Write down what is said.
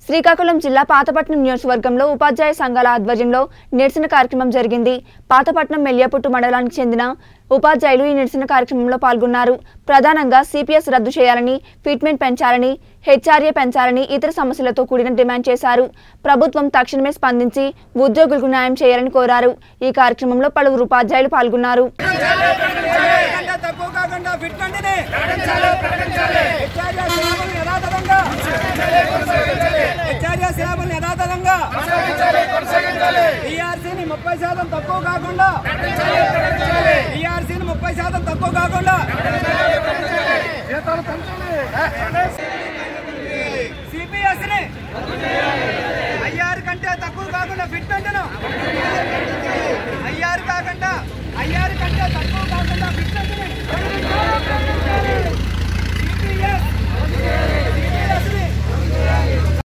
శ్రీకాకుళం జిల్లా పాతపట్నం నియోజకవర్గంలో ఉపాధ్యాయ సంఘాల ఆధ్వర్యంలో నిరసన కార్యక్రమం జరిగింది పాతపట్నం మెల్లియాపుట్టు మండలానికి చెందిన ఉపాధ్యాయులు ఈ నిరసన కార్యక్రమంలో పాల్గొన్నారు ప్రధానంగా సిపిఎస్ రద్దు చేయాలని ఫిట్మెంట్ పెంచాలని హెచ్ఆర్ఏ పెంచాలని ఇతర సమస్యలతో కూడిన డిమాండ్ చేశారు ప్రభుత్వం తక్షణమే స్పందించి ఉద్యోగులకు న్యాయం చేయాలని కోరారు ఈ కార్యక్రమంలో పలువురు ఉపాధ్యాయులు పాల్గొన్నారు కంటే తక్కువ కాకుండా ఫిట్మెంట్ని హెచ్ఆర్ఏ సేవలను యథాతథంగా హెచ్ఆర్ఏ సేవలను యథాతథంగా ఈఆర్సీని ముప్పై శాతం తక్కువ కాకుండా ఈఆర్సీని ముప్పై శాతం తక్కువ కాకుండా సిపిఎస్ని ఐఆర్ కంటే తక్కువ కాకుండా ఫిట్మెంట్ను ఐఆర్ కాకుండా ఐఆర్ కంటే తక్కువ కాకుండా ఫిట్మెంట్ని